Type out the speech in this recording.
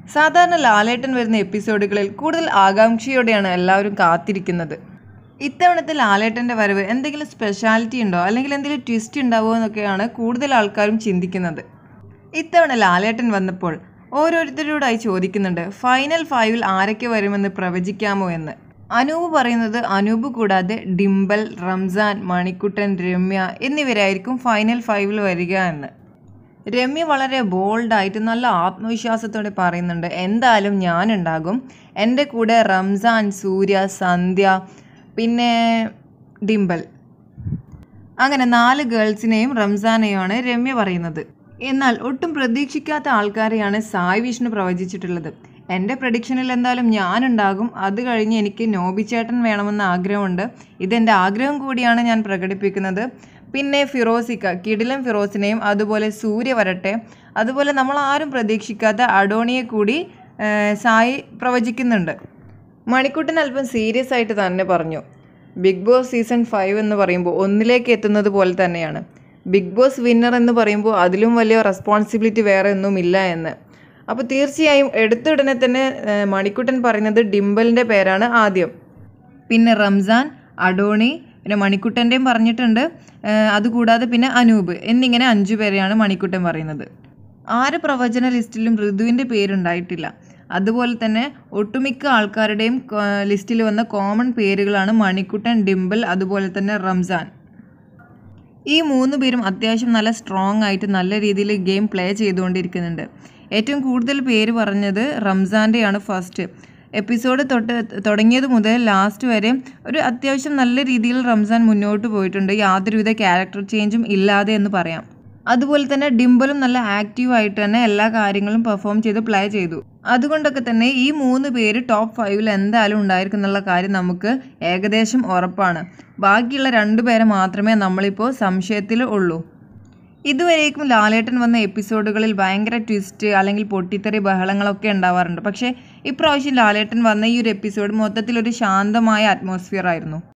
സാധാരണ ലാലേട്ടൻ വരുന്ന എപ്പിസോഡുകളിൽ കൂടുതൽ ആകാംക്ഷയോടെയാണ് എല്ലാവരും കാത്തിരിക്കുന്നത് ഇത്തവണത്തെ ലാലേട്ടൻ്റെ വരവ് എന്തെങ്കിലും സ്പെഷ്യാലിറ്റി ഉണ്ടോ അല്ലെങ്കിൽ എന്തെങ്കിലും ട്വിസ്റ്റ് ഉണ്ടാവുമോ എന്നൊക്കെയാണ് കൂടുതൽ ആൾക്കാരും ചിന്തിക്കുന്നത് ഇത്തവണ ലാലേട്ടൻ വന്നപ്പോൾ ഓരോരുത്തരോടായി ചോദിക്കുന്നുണ്ട് ഫൈനൽ ഫൈവിൽ ആരൊക്കെ വരുമെന്ന് പ്രവചിക്കാമോ എന്ന് അനൂപ് പറയുന്നത് അനൂപ് കൂടാതെ ഡിംബൽ റംസാൻ മണിക്കുട്ടൻ രമ്യ എന്നിവരായിരിക്കും ഫൈനൽ ഫൈവിൽ വരിക എന്ന് രമ്യ വളരെ ബോൾഡായിട്ട് നല്ല ആത്മവിശ്വാസത്തോടെ പറയുന്നുണ്ട് എന്തായാലും ഞാനുണ്ടാകും എൻ്റെ കൂടെ റംസാൻ സൂര്യ സന്ധ്യ പിന്നെ ഡിംബൽ അങ്ങനെ നാല് ഗേൾസിനെയും റംസാനെയുമാണ് രമ്യ പറയുന്നത് എന്നാൽ ഒട്ടും പ്രതീക്ഷിക്കാത്ത ആൾക്കാരെയാണ് സായ് വിഷ്ണു പ്രവചിച്ചിട്ടുള്ളത് എൻ്റെ പ്രഡിക്ഷനിൽ എന്തായാലും ഞാനുണ്ടാകും അത് കഴിഞ്ഞ് എനിക്ക് നോബിച്ചേട്ടൻ വേണമെന്ന് ആഗ്രഹമുണ്ട് ഇതെൻ്റെ ആഗ്രഹം കൂടിയാണ് ഞാൻ പ്രകടിപ്പിക്കുന്നത് പിന്നെ ഫിറോസിക്ക കിടിലം ഫിറോസിനെയും അതുപോലെ സൂര്യ വരട്ടെ അതുപോലെ നമ്മൾ ആരും പ്രതീക്ഷിക്കാത്ത അഡോണിയെ കൂടി ആ, സായി പ്രവചിക്കുന്നുണ്ട് മണിക്കുട്ടൻ അല്പം സീരിയസ് ആയിട്ട് തന്നെ പറഞ്ഞു ബിഗ് ബോസ് സീസൺ ഫൈവ് എന്ന് പറയുമ്പോൾ ഒന്നിലേക്ക് എത്തുന്നത് പോലെ തന്നെയാണ് ബിഗ് ബോസ് വിന്നർ എന്ന് പറയുമ്പോൾ അതിലും വലിയ റെസ്പോൺസിബിലിറ്റി വേറെ ഒന്നുമില്ല എന്ന് അപ്പോൾ തീർച്ചയായും എടുത്ത ഉടനെ തന്നെ ആ, മണിക്കുട്ടൻ പറയുന്നത് ഡിംബലിൻ്റെ പേരാണ് ആദ്യം പിന്നെ റംസാൻ അഡോണി പിന്നെ മണിക്കുട്ടൻ്റെയും പറഞ്ഞിട്ടുണ്ട് ആ, അതുകൂടാതെ പിന്നെ അനൂപ് എന്നിങ്ങനെ അഞ്ചു പേരെയാണ് മണിക്കുട്ടൻ പറയുന്നത് ആര് പ്രവചന ലിസ്റ്റിലും ഋതുവിൻ്റെ പേരുണ്ടായിട്ടില്ല അതുപോലെ തന്നെ ഒട്ടുമിക്ക ആൾക്കാരുടെയും ലിസ്റ്റിൽ വന്ന കോമൺ പേരുകളാണ് മണിക്കുട്ടൻ ഡിംപിൾ അതുപോലെ തന്നെ റംസാൻ ഈ മൂന്ന് പേരും അത്യാവശ്യം നല്ല സ്ട്രോങ് ആയിട്ട് നല്ല രീതിയിൽ ഗെയിം പ്ലേ ചെയ്തുകൊണ്ടിരിക്കുന്നുണ്ട് ഏറ്റവും കൂടുതൽ പേര് പറഞ്ഞത് റംസാൻ്റെയാണ് ഫസ്റ്റ് എപ്പിസോഡ് തൊട്ട് തുടങ്ങിയത് മുതൽ ലാസ്റ്റ് വരെ ഒരു അത്യാവശ്യം നല്ല രീതിയിൽ റംസാൻ മുന്നോട്ട് പോയിട്ടുണ്ട് യാതൊരുവിധ ക്യാരക്ടർ ചേഞ്ചും ഇല്ലാതെ എന്ന് പറയാം അതുപോലെ തന്നെ ഡിംബലും നല്ല ആക്റ്റീവ് ആയിട്ട് തന്നെ എല്ലാ കാര്യങ്ങളും പെർഫോം ചെയ്ത് പ്ലേ ചെയ്തു അതുകൊണ്ടൊക്കെ തന്നെ ഈ മൂന്ന് പേര് ടോപ്പ് ഫൈവിൽ എന്തായാലും ഉണ്ടായിരിക്കും എന്നുള്ള കാര്യം നമുക്ക് ഏകദേശം ഉറപ്പാണ് ബാക്കിയുള്ള രണ്ട് പേരെ മാത്രമേ നമ്മളിപ്പോൾ സംശയത്തിൽ ഉള്ളൂ ഇതുവരേക്കും ലാലേട്ടൻ വന്ന എപ്പിസോഡുകളിൽ ഭയങ്കര ട്വിസ്റ്റ് അല്ലെങ്കിൽ പൊട്ടിത്തെറി ബഹളങ്ങളൊക്കെ ഉണ്ടാവാറുണ്ട് പക്ഷേ ഇപ്രാവശ്യം ലാലേട്ടൻ വന്ന ഈ ഒരു എപ്പിസോഡ് മൊത്തത്തിൽ ഒരു ശാന്തമായ അറ്റ്മോസ്ഫിയർ ആയിരുന്നു